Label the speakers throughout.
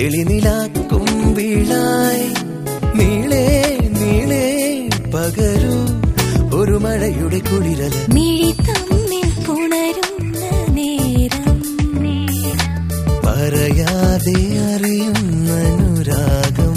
Speaker 1: തെളിനിലാക്കും വീളായി നീളേ നീളേ പകരൂ ഒരു മഴയുടെ കുളിരല
Speaker 2: മിഴി തമ്മിൽ പുണരുന്ന നേരം
Speaker 1: പറയാതെ അറിയുന്ന അനുരാഗം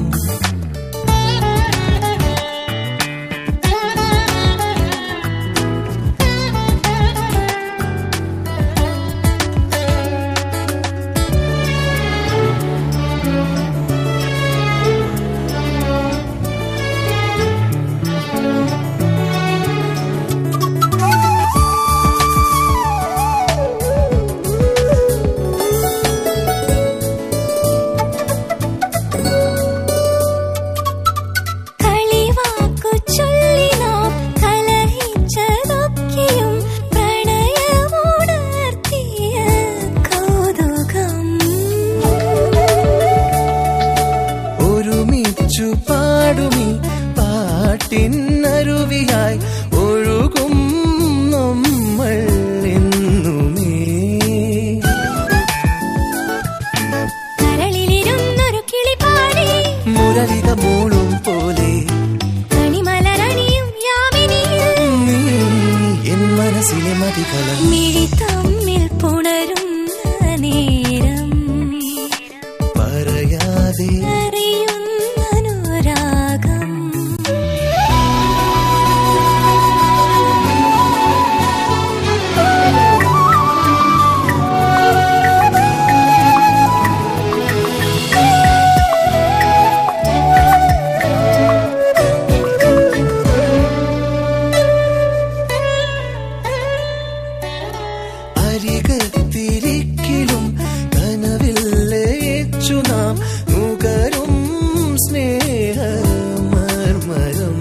Speaker 2: കളിവാക്കു ചൊല്ലി നാം കലഹിച്ചതൊക്കെയും പ്രണയമുണർത്തിയ കൗതുകം
Speaker 1: ഒരുമിച്ചു പാടുമി പാട്ടിനരുവിയായി ഒഴുകും നമ്മൾ എന്നുമേ
Speaker 2: കരളിലിരുന്നൊരു കിളിപാടി
Speaker 1: മുരളിത മൂളും പോലെ
Speaker 2: കണിമലരണിയും യാമിനിയിൽ
Speaker 1: നീ എൻ മനസ്സിലെ മതികളം
Speaker 2: മിഴി തമ്മിൽ പുണരുന്ന നേരം
Speaker 1: പറയാതെ
Speaker 2: അറിയുന്ന അനുരാഗം
Speaker 1: അരികത്തിരിക്കിലും കനവിൽ ലയിച്ചു നാം നുകരും സ്നേഹമർമരം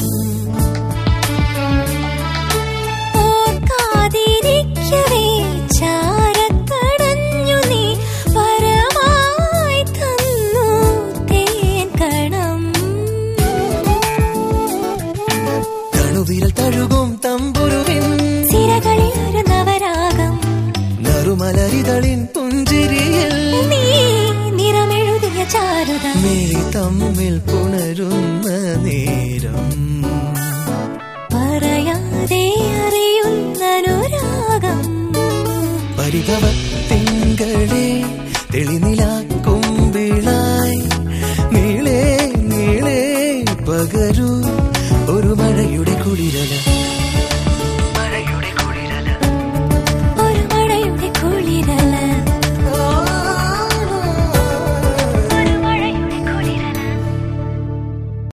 Speaker 2: ഓർക്കാതിരിക്കവേ ചാരത്തടഞ്ഞു നീ പരമായി തന്നു തേൻ കണം
Speaker 1: കണുവിരൽ തഴുകും തമ്പുരുവിൻ
Speaker 2: സിരകളിൽ ഒരു നവരാഗം
Speaker 1: നറുമലരിതളിൻ പുഞ്ചിരിയിൽ
Speaker 2: നീ നിറമെഴുതിയ ചാരുത
Speaker 1: മേലി തമ്മിൽ പുണരുന്ന നേരം
Speaker 2: പറയാതെ അറിയുന്ന അനുരാഗം
Speaker 1: പരിഭവ തിങ്കളെ തെളിനിലാ